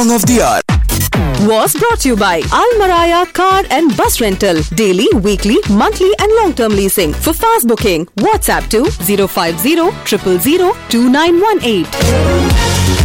Song of the Hour. was brought to you by Al Maraya Car and Bus Rental. Daily, weekly, monthly, and long term leasing. For fast booking, WhatsApp to 050 000 2918.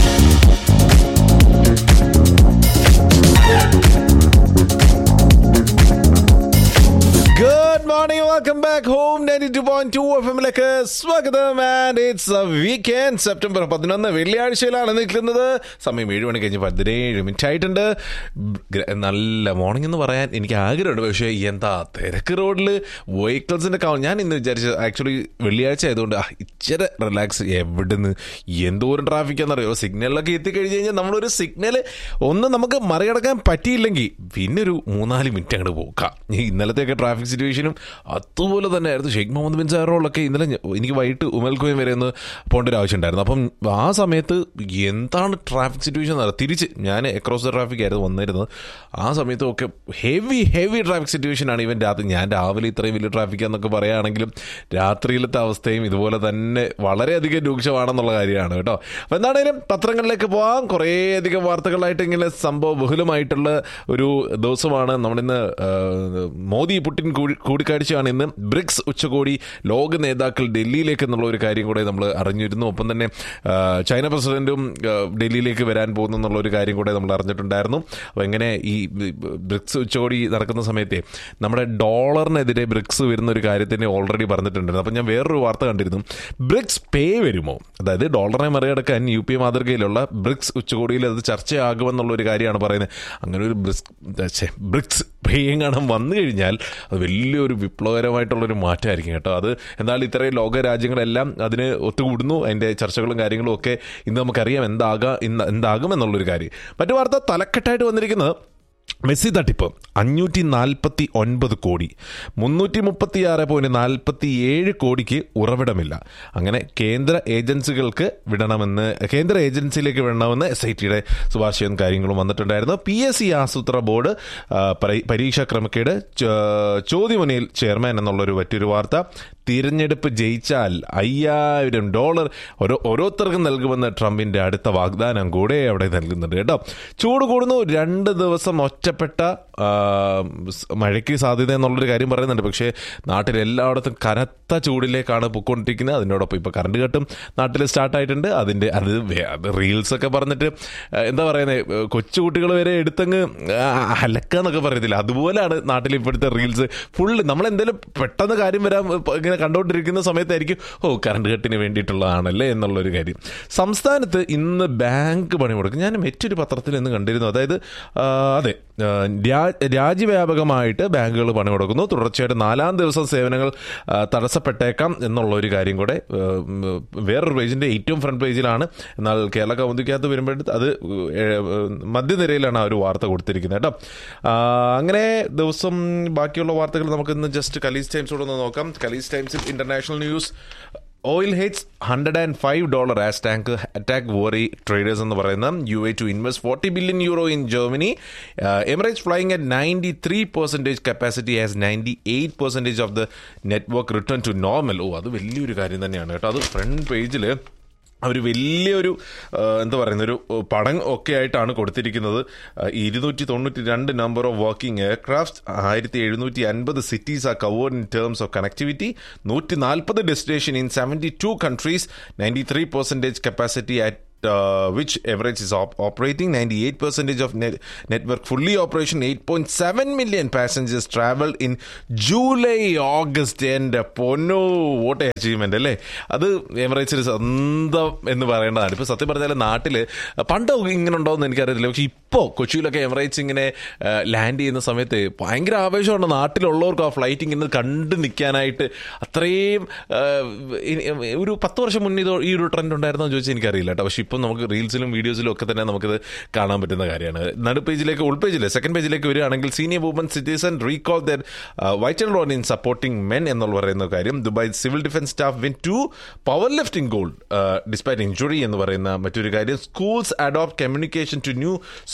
Good morning welcome back home ninety two point two F എമ്മിലേക്ക് സ്വാഗതം and it's a weekend September പതിനൊന്ന് വെള്ളിയാഴ്ചയിലാണ് നിൽക്കുന്നത് സമയം ഏഴ് മണി കഴിഞ്ഞ് പതിനേഴ് minute ആയിട്ടുണ്ട് ഗ്ര- നല്ല മോർണിംഗ് എന്ന് പറയാൻ എനിക്ക് ആഗ്രഹമുണ്ട് പക്ഷേ എന്താ തിരക്ക് റോഡിൽ വെഹിക്കിൾസിന്റെ കൗണ്ട് ഞാൻ ഇന്ന് വിചാരിച്ചു ആക്ച്വലി വെള്ളിയാഴ്ച ആയതുകൊണ്ട് ആ, ഇച്ചിരി റിലാക്സ് എവിടുന്ന് എന്തോരം ട്രാഫിക് എന്നറിയോ സിഗ്നലിലൊക്കെ എത്തിക്കഴിഞ്ഞ് കഴിഞ്ഞാൽ നമ്മളൊരു സിഗ്നൽ ഒന്ന് നമുക്ക് മറികടക്കാൻ പറ്റിയില്ലെങ്കിൽ പിന്നെ ഒരു മൂന്നാല് മിനിറ്റ് അങ്ങോട്ട് പോക്കാം ഈ ഇന്നലത്തെയൊക്കെ ട്രാഫിക് സിറ്റുവേഷനും അതുപോലെ തന്നെ ആയിരുന്നു ഷെയ്ഖ് മുഹമ്മദ് ബിൻ സാറോളൊക്കെ ഇന്നലെ ഞ- എനിക്ക് വൈകിട്ട് ഉമൽക്കോയം വരെ ഒന്ന് പോകേണ്ട ഒരു ആവശ്യമുണ്ടായിരുന്നു അപ്പം ആ സമയത്ത് എന്താണ് ട്രാഫിക് സിറ്റുവേഷൻ എന്ന് അറിയാം തിരിച്ച് ഞാൻ അക്രോസ് ദ ട്രാഫിക് ആയിരുന്നു വന്നിരുന്നത് ആ സമയത്തും ഒക്കെ ഹെവി ഹെവി ട്രാഫിക് സിറ്റുവേഷൻ ആണ് ഇവൻ രാത്രി ഞാൻ രാവിലെ ഇത്രയും വലിയ ട്രാഫിക് എന്നൊക്കെ പറയുകയാണെങ്കിലും രാത്രിയിലത്തെ അവസ്ഥയും ഇതുപോലെ തന്നെ വളരെയധികം രൂക്ഷമാണെന്നുള്ള കാര്യമാണ് കേട്ടോ അപ്പം എന്താണേലും പത്രങ്ങളിലേക്ക് പോകാം കുറേയധികം വാർത്തകളായിട്ട് ഇങ്ങനെ സംഭവ ബഹുലമായിട്ടുള്ള ഒരു ദിവസമാണ് നമ്മളിന്ന് ആ, മോദി പുടിൻ കൂടി- കൂടിക്കാഴ്ചയാണ് ഇന്ന് ബ്രിക്സ് ഉച്ചകോടി ലോക നേതാക്കൾ ഡൽഹിയിലേക്ക് എന്നുള്ള ഒരു കാര്യം കൂടെ നമ്മൾ അറിഞ്ഞിരുന്നു ഒപ്പം തന്നെ ആ, ചൈന പ്രസിഡന്റും ആ, ഡൽഹിയിലേക്ക് വരാൻ പോകുന്നു എന്നുള്ള ഒരു കാര്യം കൂടെ നമ്മൾ അറിഞ്ഞിട്ടുണ്ടായിരുന്നു അപ്പോൾ എങ്ങനെ ഈ ബ്രിക്സ് ഉച്ചകോടി നടക്കുന്ന സമയത്തെ നമ്മുടെ ഡോളറിനെതിരെ ബ്രിക്സ് വരുന്ന ഒരു കാര്യത്തിനെ ഓൾറെഡി പറഞ്ഞിട്ടുണ്ടായിരുന്നു അപ്പം ഞാൻ വേറൊരു വാർത്ത കണ്ടിരുന്നു ബ്രിക്സ് പേ വരുമോ അതായത് ഡോളറിനെ മറികടക്കാൻ യു പി മാതൃകയിലുള്ള ബ്രിക്സ് ഉച്ചകോടിയിൽ അത് ചർച്ചയാകുമെന്നുള്ള ഒരു കാര്യമാണ് പറയുന്നത് അങ്ങനെ ഒരു ബ്രിക്സ് ഛെ, ബ്രിക്സ് പേയും കാണാൻ വന്നു കഴിഞ്ഞാൽ അത് വലിയൊരു വിപ്ലവകരമായിട്ടുള്ളൊരു മാറ്റമായിരിക്കും കേട്ടോ അത് എന്നാൽ ഇത്രയും ലോക രാജ്യങ്ങളെല്ലാം അതിന് ഒത്തുകൂടുന്നു അതിൻ്റെ ചർച്ചകളും കാര്യങ്ങളും ഒക്കെ ഇന്ന് നമുക്കറിയാം എന്താകാം ഇന്ന് എന്താകും എന്നുള്ളൊരു കാര്യം മറ്റു വാർത്ത തലക്കെട്ടായിട്ട് വന്നിരിക്കുന്നത് മെസ്സി തട്ടിപ്പ് അഞ്ഞൂറ്റി നാൽപ്പത്തി ഒൻപത് കോടി മുന്നൂറ്റി മുപ്പത്തി ആറ് പോയിന്റ് നാൽപ്പത്തി ഏഴ് കോടിക്ക് ഉറവിടമില്ല അങ്ങനെ കേന്ദ്ര ഏജൻസികൾക്ക് വിടണമെന്ന് കേന്ദ്ര ഏജൻസിയിലേക്ക് വിടണമെന്ന് എസ് ഐ ടിയുടെ ശുപാർശയും കാര്യങ്ങളും വന്നിട്ടുണ്ടായിരുന്നു പി എസ് സി ആസൂത്ര ബോർഡ് ആ, പരീ- പരീക്ഷാ ക്രമക്കേട് ചോ- ചോദ്യമുനയിൽ ചെയർമാൻ എന്നുള്ളൊരു മറ്റൊരു വാർത്ത തിരഞ്ഞെടുപ്പ് ജയിച്ചാൽ അയ്യായിരം ഡോളർ ഓരോ ഓരോരുത്തർക്കും നൽകുമെന്ന് ട്രംപിന്റെ അടുത്ത വാഗ്ദാനം കൂടെ അവിടെ നൽകുന്നുണ്ട് കേട്ടോ ചൂട് കൂടുന്നു രണ്ട് ദിവസം ഒറ്റപ്പെട്ട ആ, സ് മഴയ്ക്ക് സാധ്യത എന്നുള്ളൊരു കാര്യം പറയുന്നുണ്ട് പക്ഷേ നാട്ടിൽ എല്ലായിടത്തും കനത്ത ചൂടിലേക്കാണ് പൊയ്ക്കൊണ്ടിരിക്കുന്നത് അതിനോടൊപ്പം ഇപ്പോൾ കറണ്ട് കട്ടും നാട്ടിൽ സ്റ്റാർട്ടായിട്ടുണ്ട് അതിൻ്റെ അത് വേ- അത് റീൽസ് ഒക്കെ പറഞ്ഞിട്ട് ആ, എന്താ പറയുന്നത് കൊച്ചുകുട്ടികൾ വരെ എടുത്തങ്ങ് അലക്കാന്നൊക്കെ പറയത്തില്ല അതുപോലെയാണ് നാട്ടിൽ ഇപ്പോഴത്തെ റീൽസ് ഫുള്ള് നമ്മൾ എന്തെങ്കിലും പെട്ടെന്ന് കാര്യം വരാൻ ഇപ്പൊ ഇങ്ങനെ കണ്ടുകൊണ്ടിരിക്കുന്ന സമയത്തായിരിക്കും ഓ കറണ്ട് കട്ടിന് വേണ്ടിയിട്ടുള്ളതാണല്ലേ എന്നുള്ളൊരു കാര്യം സംസ്ഥാനത്ത് ഇന്ന് ബാങ്ക് പണിമുടക്കും ഞാൻ മറ്റൊരു പത്രത്തിൽ ഇന്ന് കണ്ടിരുന്നു അതായത് ആ, അതെ ആ, രാ- രാജ്യവ്യാപകമായിട്ട് ബാങ്കുകൾ പണിമുടക്കുന്നു തുടർച്ചയായിട്ട് നാലാം ദിവസം സേവനങ്ങൾ ആ, തടസ്സപ്പെട്ടേക്കാം എന്നുള്ള ഒരു കാര്യം കൂടെ ആ, ഉം, വേറൊരു പേജിന്റെ ഏറ്റവും ഫ്രണ്ട് പേജിലാണ് എന്നാൽ കേരള കൗമുദിക്കകത്ത് വരുമ്പോഴത്തെ അത് ഏ, മധ്യനിരയിലാണ് ആ ഒരു വാർത്ത കൊടുത്തിരിക്കുന്നത് കേട്ടോ ആ, അങ്ങനെ ദിവസം ബാക്കിയുള്ള വാർത്തകൾ നമുക്ക് ഇന്ന് ജസ്റ്റ് കലീസ് ടൈംസോട് ഒന്ന് നോക്കാം കലീസ് ടൈംസിൽ international news oil hits hundred and five dollar as tank attack worry traders എന്ന് പറയുന്ന U A to invest forty billion euro in Germany Emirates flying at ninety three percentage capacity as ninety eight percentage of the network return to normal ഓ അത് വലിയൊരു കാര്യം തന്നെയാണ് കേട്ടോ അത് front പേജിൽ അവർ വലിയൊരു ആ, എന്താ പറയുന്ന ഒരു പടം ഒക്കെ ആയിട്ടാണ് കൊടുത്തിരിക്കുന്നത് ഇരുന്നൂറ്റി തൊണ്ണൂറ്റി രണ്ട് നമ്പർ ഓഫ് വർക്കിംഗ് എയർക്രാഫ്റ്റ് ആയിരത്തി എഴുന്നൂറ്റി അൻപത് cities are covered in terms of connectivity നൂറ്റി നാൽപ്പത് destination in seventy two countries ninety three percentage capacity at uh, which average is op- operating 98 percentage of net- network fully operation 8.7 million passengers traveled in july august and പൊന്നോ vote achievement അല്ലേ അത് എമിറേറ്റ്സിൽ സ്വന്തം എന്ന് പറയേണ്ടതാണ് ഇപ്പൊ സത്യം പറഞ്ഞാൽ നാട്ടില് പണ്ട് ഇങ്ങനെ ഉണ്ടോന്ന് എനിക്കറിയത്തില്ല പക്ഷെ ഇപ്പോൾ കൊച്ചിയിലൊക്കെ എമിറേറ്റ്സ് ഇങ്ങനെ ലാൻഡ് ചെയ്യുന്ന സമയത്ത് ഭയങ്കര ആവേശമാണ് നാട്ടിലുള്ളവർക്ക് ആ ഫ്ലൈറ്റ് ഇങ്ങനെ കണ്ടു നിൽക്കാനായിട്ട് അത്രയും ആ, ഇനി- ഒരു പത്ത് വർഷം മുന്നേ ഇത് ഈ ഒരു ട്രെൻഡ് ഉണ്ടായിരുന്നോ ചോദിച്ചാൽ എനിക്കറിയില്ല കേട്ടോ പക്ഷെ ഇപ്പം നമുക്ക് റീൽസിലും വീഡിയോസിലും ഒക്കെ തന്നെ നമുക്കിത് കാണാൻ പറ്റുന്ന കാര്യമാണ് നടു പേജിലേക്ക് ഉൾ പേജിൽ സെക്കൻഡ് പേജിലേക്ക് വരികയാണെങ്കിൽ senior woman citizen recall their vital role in supporting men എന്നുള്ള പറയുന്ന കാര്യം Dubai civil defence staff win two power lifting gold despite injury എന്ന് പറയുന്ന മറ്റൊരു കാര്യം schools adopt communication to new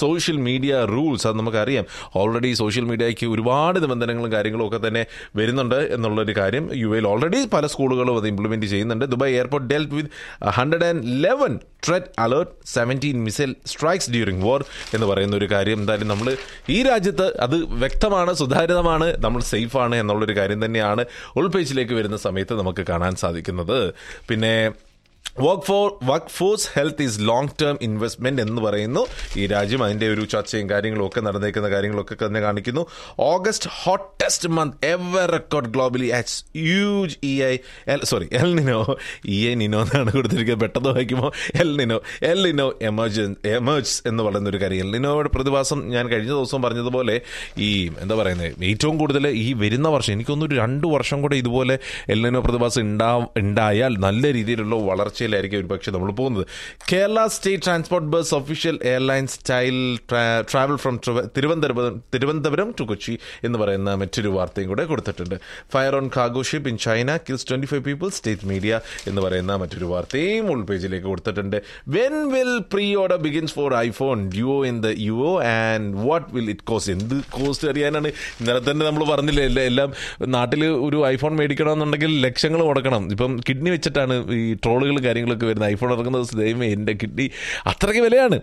social media rules അത് നമുക്കറിയാം ഓൾറെഡി സോഷ്യൽ മീഡിയയ്ക്ക് ഒരുപാട് നിബന്ധനകളും കാര്യങ്ങളും ഒക്കെ തന്നെ വരുന്നുണ്ട് എന്നുള്ളൊരു കാര്യം യു എയിൽ ഓൾറെഡി പല സ്കൂളുകളും അത് ഇംപ്ലിമെന്റ് ചെയ്യുന്നുണ്ട് Dubai airport dealt with hundred and eleven threat alert seventeen missile strikes during war എന്ന് പറയുന്ന ഒരു കാര്യം എന്തായാലും നമ്മൾ ഈ രാജ്യത്ത് അത് വ്യക്തമാണ് സുതാര്യതമാണ് നമ്മൾ സേഫാണ് എന്നുള്ളൊരു കാര്യം തന്നെയാണ് ഉൾപേജിലേക്ക് വരുന്ന സമയത്ത് നമുക്ക് കാണാൻ സാധിക്കുന്നത് പിന്നെ work for workforce health is long term investment എന്ന് പറയുന്നു ഈ രാജ്യം അതിന്റെ ഒരു ചർച്ചയും കാര്യങ്ങളും ഒക്കെ നടന്നേക്കുന്ന കാര്യങ്ങളൊക്കെ തന്നെ കാണിക്കുന്നു August hottest month ever record globally as huge E I L sorry el nino E I nino എന്നാണ് കൊടുത്തിരിക്കുന്നത് പെട്ടെന്ന് വായിക്കുമ്പോൾ el nino el nino emergence emerge എന്ന് പറയുന്ന ഒരു കാര്യം എൽ നിനോയുടെ പ്രതിഭാസം ഞാൻ കഴിഞ്ഞ ദിവസം പറഞ്ഞതുപോലെ ഈ എന്താ പറയുന്നത് ഏറ്റവും കൂടുതൽ ഈ വരുന്ന വർഷം എനിക്കൊന്നൊരു രണ്ട് വർഷം കൂടെ ഇതുപോലെ എൽ നിനോ പ്രതിഭാസം ഉണ്ടാ ഉണ്ടായാൽ നല്ല രീതിയിലുള്ള വളർച്ചയിലായിരിക്കും ഒരു പക്ഷേ നമ്മൾ പോകുന്നത് Kerala state transport bus official airline style travel from Thiruvananthapuram Thiruvananthapuram to Kochi എന്ന് പറയുന്ന മറ്റൊരു വാർത്തയും കൂടെ കൊടുത്തിട്ടുണ്ട് fire on cargo ship in China kills twenty five people state media എന്ന് പറയുന്ന മറ്റൊരു വാർത്തയും ഉൾ പേജിലേക്ക് കൊടുത്തിട്ടുണ്ട് when will pre order begins for iPhone യുഒ ഇൻ ദ യുഒ and what will it cost എന്ത് കോസ്റ്റ് അറിയാനാണ് ഇന്നലെ തന്നെ നമ്മൾ പറഞ്ഞില്ലേ എല്ലാം എല്ലാം നാട്ടിൽ ഒരു ഐഫോൺ മേടിക്കണമെന്നുണ്ടെങ്കിൽ ലക്ഷങ്ങൾ മുടക്കണം ഇപ്പം കിഡ്നി വെച്ചിട്ടാണ് ഈ ട്രോളുകൾ കാര്യങ്ങളൊക്കെ വരുന്നത് ഐഫോൺ ഇറങ്ങുന്നത് ദൈവമേ എൻ്റെ കിഡ്നി അത്രയ്ക്ക് വിലയാണ്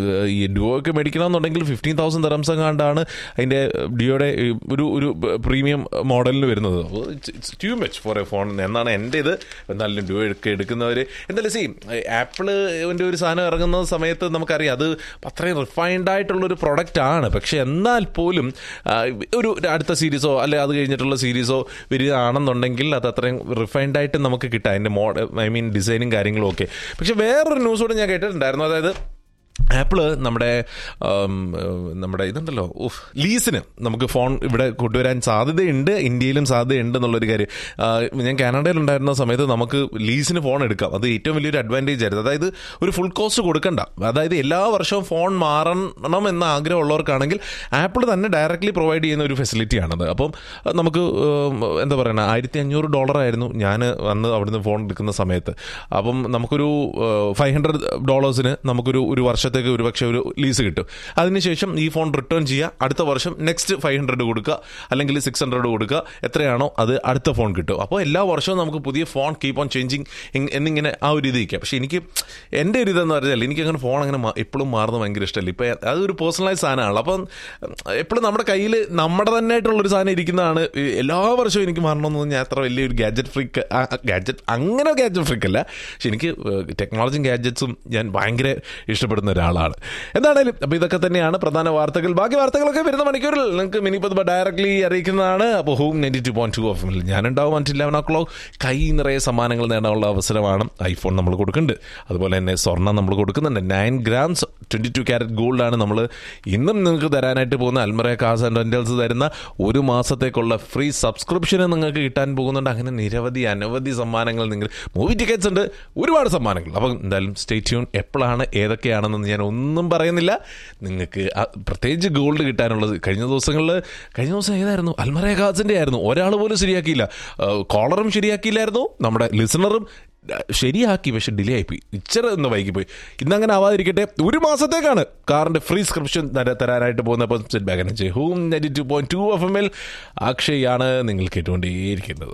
ഈ ഡുവോ ഒക്കെ മേടിക്കണമെന്നുണ്ടെങ്കിൽ ഫിഫ്റ്റീൻ തൗസൻഡ് തെറംസ് എങ്ങാണ്ടാണ് അതിൻ്റെ ഡിയോയുടെ ഒരു ഒരു പ്രീമിയം മോഡലിന് വരുന്നത് too much for a phone എന്നാണ് എൻ്റെ ഇത് എന്നാലും ഡുവോ ഒക്കെ എടുക്കുന്നവർ എന്തായാലും സി ആപ്പിളിൻ്റെ ഒരു സാധനം ഇറങ്ങുന്ന സമയത്ത് നമുക്കറിയാം അത് അത്രയും റിഫൈൻഡ് ആയിട്ടുള്ളൊരു പ്രൊഡക്റ്റ് ആണ് പക്ഷെ എന്നാൽ പോലും ആ, ഒരു അടുത്ത സീരീസോ അല്ലെ അത് കഴിഞ്ഞിട്ടുള്ള സീരീസോ വരികയാണെന്നുണ്ടെങ്കിൽ അത് അത്രയും റിഫൈൻഡ് ആയിട്ട് നമുക്ക് കിട്ടാം അതിൻ്റെ മോഡൽ ഐ മീൻ ഡിസൈനും കാര്യങ്ങളും ഒക്കെ പക്ഷെ വേറൊരു ന്യൂസ് കൂടെ ഞാൻ കേട്ടിട്ടുണ്ടായിരുന്നു അതായത് ആപ്പിള് നമ്മുടെ ആം, ഏഹ്, നമ്മുടെ ഇതുണ്ടല്ലോ ഉഫ് ലീസിന് നമുക്ക് ഫോൺ ഇവിടെ കൊണ്ടുവരാൻ സാധ്യതയുണ്ട് ഇന്ത്യയിലും സാധ്യതയുണ്ട് എന്നുള്ളൊരു കാര്യം ആ, ഞാൻ കാനഡയിൽ ഉണ്ടായിരുന്ന സമയത്ത് നമുക്ക് ലീസിന് ഫോൺ എടുക്കാം അത് ഏറ്റവും വലിയൊരു അഡ്വാൻറ്റേജ് ആയിരുന്നു അതായത് ഒരു ഫുൾ കോസ്റ്റ് കൊടുക്കണ്ട അതായത് എല്ലാ വർഷവും ഫോൺ മാറണം എന്ന ആഗ്രഹമുള്ളവർക്കാണെങ്കിൽ ആപ്പിൾ തന്നെ ഡയറക്റ്റ്ലി പ്രൊവൈഡ് ചെയ്യുന്ന ഒരു ഫെസിലിറ്റിയാണത് അപ്പം അത് നമുക്ക് ഏം, എന്താ പറയുക ആയിരത്തി അഞ്ഞൂറ് ഡോളറായിരുന്നു ഞാൻ അന്ന് അവിടുന്ന് ഫോൺ എടുക്കുന്ന സമയത്ത് അപ്പം നമുക്കൊരു ഫൈവ് ഹൺഡ്രഡ് ഡോളേഴ്സിന് നമുക്കൊരു ഒരു വർഷത്തേക്ക് ഒരു പക്ഷേ ഒരു ലീസ് കിട്ടും അതിനുശേഷം ഈ ഫോൺ റിട്ടേൺ ചെയ്യുക അടുത്ത വർഷം നെക്സ്റ്റ് ഫൈവ് ഹൺഡ്രഡ് കൊടുക്കുക അല്ലെങ്കിൽ സിക്സ് ഹൺഡ്രഡ് കൊടുക്കുക എത്രയാണോ അത് അടുത്ത ഫോൺ കിട്ടും അപ്പോൾ എല്ലാ വർഷവും നമുക്ക് പുതിയ ഫോൺ കീപ്പ് ഓൺ ചേഞ്ചിങ് എന്നിങ്ങനെ ആ ഒരു ഇത് ഇരിക്കുക പക്ഷേ എനിക്ക് എൻ്റെ ഒരു ഇതെന്ന് പറഞ്ഞാൽ എനിക്ക് അങ്ങനെ ഫോൺ അങ്ങനെ എപ്പോഴും മാറുന്നത് ഭയങ്കര ഇഷ്ടമല്ല ഇപ്പം അതൊരു പേഴ്സണലൈസ് സാധനമാണല്ലോ അപ്പം എപ്പോഴും നമ്മുടെ കയ്യിൽ നമ്മുടെ തന്നെ ആയിട്ടുള്ളൊരു സാധനം ഇരിക്കുന്നതാണ് ഈ എല്ലാ വർഷവും എനിക്ക് മാറണമെന്ന് ഞാൻ അത്ര വലിയൊരു ഗാഡ്ജറ്റ് ഫ്രീക്ക് ഗാഡ്ജറ്റ് അങ്ങനെ ഗാഡ്ജറ്റ് ഫ്രീക്ക് അല്ല പക്ഷെ എനിക്ക് ടെക്നോളജിയും ഗാഡ്ജറ്റ്സും ഞാൻ ഭയങ്കര ഇഷ്ടപ്പെടുന്ന ഒരാളാണ് എന്താണേലും അപ്പോൾ ഇതൊക്കെ തന്നെയാണ് പ്രധാന വാർത്തകൾ ബാക്കി വാർത്തകളൊക്കെ വരുന്ന മണിക്കൂറിൽ നിങ്ങൾക്ക് മിനി പതുമ ഡയറക്ട്ലി അറിയിക്കുന്നതാണ് അപ്പോൾ home ninety two point two ഓഫ് മിൽ ഞാനുണ്ടാവും അഞ്ച് ഇലവൻ ഓ ക്ലോക്ക് കൈ നിറയെ സമ്മാനങ്ങൾ നേടാനുള്ള അവസരമാണ് ഐഫോൺ നമ്മൾ കൊടുക്കുന്നുണ്ട് അതുപോലെ തന്നെ സ്വർണ്ണം നമ്മൾ കൊടുക്കുന്നുണ്ട് nine grams twenty two carat ഗോൾഡാണ് നമ്മൾ ഇന്നും നിങ്ങൾക്ക് തരാനായിട്ട് പോകുന്ന അൽമറ കാസ് ആൻഡ് റെൻറ്റൽസ് തരുന്ന ഒരു മാസത്തേക്കുള്ള ഫ്രീ സബ്സ്ക്രിപ്ഷന് നിങ്ങൾക്ക് കിട്ടാൻ പോകുന്നുണ്ട് അങ്ങനെ നിരവധി അനവധി സമ്മാനങ്ങൾ നിങ്ങൾ മൂവി ടിക്കറ്റ്സ് ഉണ്ട് ഒരുപാട് സമ്മാനങ്ങൾ അപ്പം എന്തായാലും സ്റ്റേ ട്യൂൺ എപ്പോഴാണ് ഏതൊക്കെയാണെന്ന് ഞാൻ ഒന്നും പറയുന്നില്ല നിങ്ങൾക്ക് ആ പ്രത്യേകിച്ച് ഗോൾഡ് കിട്ടാനുള്ളത് കഴിഞ്ഞ ദിവസങ്ങളിൽ കഴിഞ്ഞ ദിവസം ഏതായിരുന്നു അൽമറ കാസിൻ്റെ ആയിരുന്നു ഒരാൾ പോലും ശരിയാക്കിയില്ല കോളറും ശരിയാക്കിയില്ലായിരുന്നു നമ്മുടെ ലിസണറും ശരിയാക്കി പക്ഷെ ഡിലേ ആയിപ്പോയി ഇച്ചിരി ഒന്ന് വൈകിപ്പോയി ഇന്നങ്ങനെ ആവാതിരിക്കട്ടെ ഒരു മാസത്തേക്കാണ് കാറിന്റെ ഫ്രീ സ്ക്രിപ്ഷൻ തരാനായിട്ട് പോകുന്ന അപ്പം set bag home ninety two point two F M എൽ അക്ഷയാണ് നിങ്ങൾ കേട്ടുകൊണ്ടേയിരിക്കുന്നത്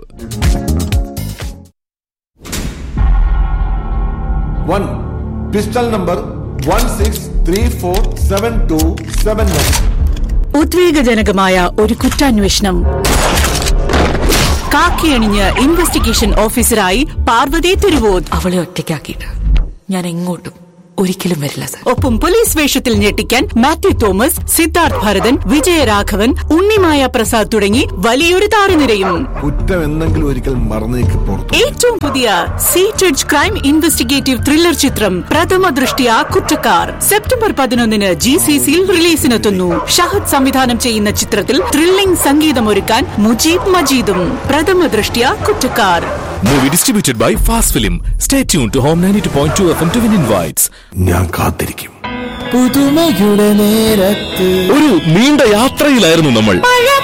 one pistol number one six three four seven two seven nine ഉദ്വേഗജനകമായ ഒരു കുറ്റാന്വേഷണം കാക്കിയണിഞ്ഞ് ഇൻവെസ്റ്റിഗേഷൻ ഓഫീസറായി പാർവതി തിരുവോത് അവളെ ഒറ്റയ്ക്കാക്കിയിട്ട് ഞാൻ എങ്ങോട്ടും ഒരിക്കലും വരില്ല സർ ഒപ്പം പോലീസ് വേഷത്തിൽ ഞെട്ടിക്കാൻ മാത്യു തോമസ് സിദ്ധാർത്ഥ് ഭരതൻ വിജയരാഘവൻ ഉണ്ണിമായ പ്രസാദ് തുടങ്ങി വലിയൊരു താരനിരയും കുറ്റം എന്തെങ്കിലും ഒരിക്കൽ മറന്നേക്ക് പുറത്തു ഏറ്റവും പുതിയ സീറ്റഡ് ക്രൈം ഇൻവെസ്റ്റിഗേറ്റീവ് ത്രില്ലർ ചിത്രം പ്രഥമ ദൃഷ്ടിയ കുറ്റക്കാർ സെപ്റ്റംബർ പതിനൊന്നിന് ജി സി സിയിൽ റിലീസിനെത്തുന്നു ഷഹദ് സംവിധാനം ചെയ്യുന്ന ചിത്രത്തിൽ ത്രില്ലിംഗ് സംഗീതമൊരുക്കാൻ മുജീബ് മജീദും പ്രഥമ ദൃഷ്ടിയ കുറ്റക്കാർ Movie distributed by Fast Film. Stay tuned to Home 92.2 FM to win invites. ഞാൻ കാത്തിരിക്കും പുതുമയുടെ നേരത്ത് ഒരു നീണ്ട യാത്രയിലായിരുന്നു നമ്മൾ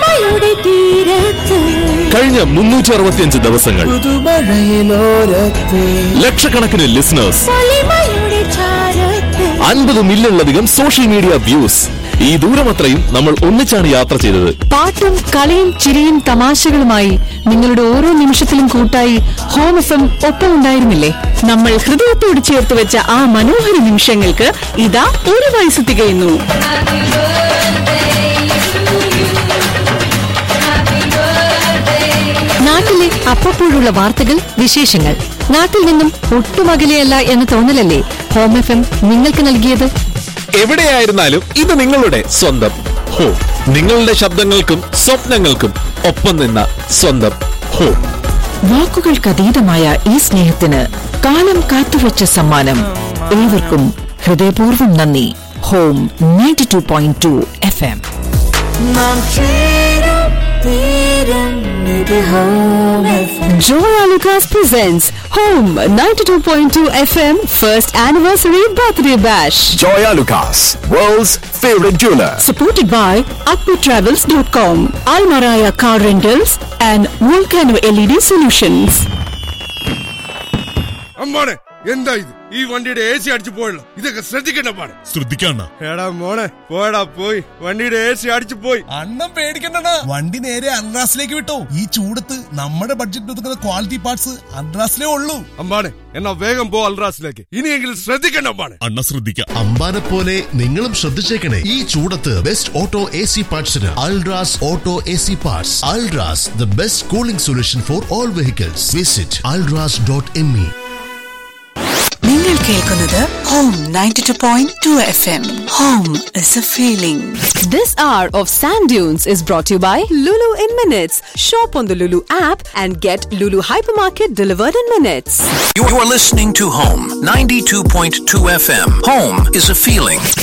കഴിഞ്ഞ മുന്നൂറ്റി അറുപത്തിയഞ്ച് ദിവസങ്ങൾ പുതുമഴയിലോരത്ത് ലക്ഷക്കണക്കിന് ലിസണേഴ്സ് അൻപത് മില്യണിലധികം സോഷ്യൽ മീഡിയ വ്യൂസ് ഈ ദൂരമത്രയും നമ്മൾ ഒന്നിച്ചാണ് യാത്ര ചെയ്തത് പാട്ടും കളിയും ചിരിയും തമാശകളുമായി നിങ്ങളുടെ ഓരോ നിമിഷത്തിലും കൂട്ടായി ഹോം എഫ് എം ഒപ്പം ഉണ്ടായിരുന്നില്ലേ നമ്മൾ ഹൃദയത്തോട് ചേർത്ത് വെച്ച ആ മനോഹര നിമിഷങ്ങൾക്ക് ഇതാ ഒരു വയസ്സ് തികയുന്നു നാട്ടിലെ അപ്പപ്പോഴുള്ള വാർത്തകൾ വിശേഷങ്ങൾ നാട്ടിൽ നിന്നും ഒട്ടും അകലെയല്ല എന്ന തോന്നലല്ലേ ഹോം എഫ് എം നിങ്ങൾക്ക് നൽകിയത് എവിടെയായിരുന്നാലും ഇത് നിങ്ങളുടെ സ്വന്തം ഹോ നിങ്ങളുടെ ശബ്ദങ്ങൾക്കും സ്വപ്നങ്ങൾക്കും ഒപ്പം നിന്ന സ്വന്തം ഹോ വാക്കുകൾക്കതീതമായ ഈ സ്നേഹത്തിന് കാലം കാത്തുവച്ച സമ്മാനം ഏവർക്കും ഹൃദയപൂർവ്വം നന്ദി home ninety two point two F M നാം ചേരും തീരും ഇത് home FM. Joya Lucas presents Home 92.2 FM First Anniversary Birthday Bash. Joya Lucas, world's favorite jeweler. supported by akputravels.com, Almaraya Car Rentals and Volcano LED Solutions. അമ്മാണെ എന്താ ഇത് ഈ വണ്ടിയുടെ A C അടിച്ചു പോയല്ലോ ഇതൊക്കെ ശ്രദ്ധിക്കണ്ട പാടെ ശ്രദ്ധിക്കണ്ട എടാ മോളെ പോയടാ പോയി വണ്ടിയുടെ എ സി അടിച്ചു പോയി അണ്ണം പേടിക്കണ്ടടാ വണ്ടി നേരെ അൺറാസിലേക്ക് വിട്ടോ ഈ ചൂടത്ത് നമ്മുടെ ബഡ്ജറ്റ് ഒതുക്കുന്ന ക്വാളിറ്റി പാർട്സ് അൺറാസിലേ ഉള്ളൂ അമ്പാണെ എന്നാ വേഗം പോ അൽറാസിലേക്ക് ഇനിയെങ്കിലും ശ്രദ്ധിക്കണ്ട അമ്പാണെ അണ്ണ ശ്രദ്ധിക്കാം അമ്പാനെ പോലെ നിങ്ങളും ശ്രദ്ധിച്ചേക്കണേ ഈ ചൂടത്ത് ബെസ്റ്റ് ഓട്ടോ എ സി പാർട്സിന് Ultras auto A C parts Ultras the best cooling solution for all vehicles visit Ultras dot M E നിങ്ങൾ കേൾക്കുന്നത് home ninety two point two F M home is a feeling This hour of Sand Dunes is brought to you by Lulu in Minutes. Shop on the Lulu app and get Lulu Hypermarket delivered in minutes. You're listening to Home 92.2 FM. Home is a feeling.